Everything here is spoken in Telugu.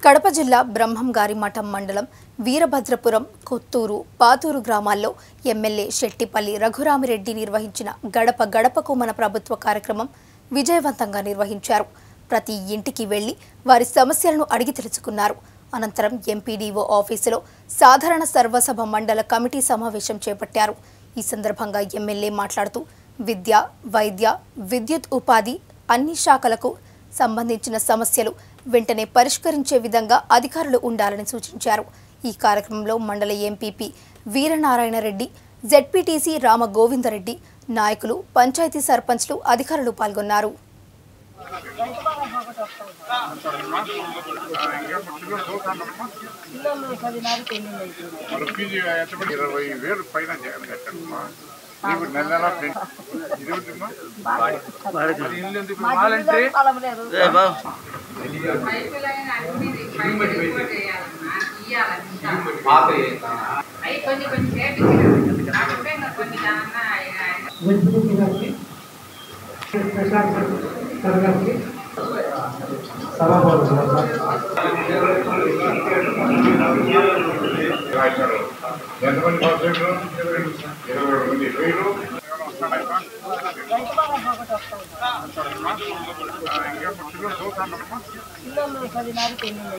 కడప జిల్లా బ్రహ్మంగారి మఠం మండలం వీరభద్రపురం కొత్తూరు పాతూరు గ్రామాల్లో ఎమ్మెల్యే శెట్టిపల్లి రఘురామిరెడ్డి నిర్వహించిన గడప గడపకు మన ప్రభుత్వ కార్యక్రమం విజయవంతంగా నిర్వహించారు ప్రతి ఇంటికి వెళ్లి వారి సమస్యలను అడిగి తెలుసుకున్నారు అనంతరం ఎంపీడీఓ ఆఫీసులో సాధారణ సర్వసభ మండల కమిటీ సమావేశం చేపట్టారు ఈ సందర్భంగా ఎమ్మెల్యే మాట్లాడుతూ విద్య వైద్య విద్యుత్ ఉపాధి అన్ని శాఖలకు సంబంధించిన సమస్యలు వెంటనే పరిష్కరించే విధంగా అధికారులు ఉండాలని సూచించారు ఈ కార్యక్రమంలో మండల ఎంపీపీ వీరనారాయణ రెడ్డి జెడ్పీటీసీ రామ గోవిందరెడ్డి నాయకులు పంచాయతీ సర్పంచ్లు అధికారులు పాల్గొన్నారు పిల్లలు పదిన్నర పెళ్ళిళ్ళు అయిపోయినాయి మన ఫీజు ఎంతమంది ఇరవై వేలు పైన జగన్ కట్టమ్మా నీకు నెల నెల పెన్- ఇది ఉంటుందా? మరి ఇల్లు ఎందుకు ఇవ్వాలంటే స్థలం లేదు అవి కొన్ని కొన్ని చేపించారు కాకపోతే ఇంకా కొన్ని దానన్నా ఆయన ఎంతమంది పాస్ అయ్యారు? ఇరవై రెండు మంది వేలు ఎవరు వస్తాడమ్మా? ఇంకా పిల్లలు చదువుతానమ్మా పిల్లలు పదిన్నర పెళ్ళిళ్ళు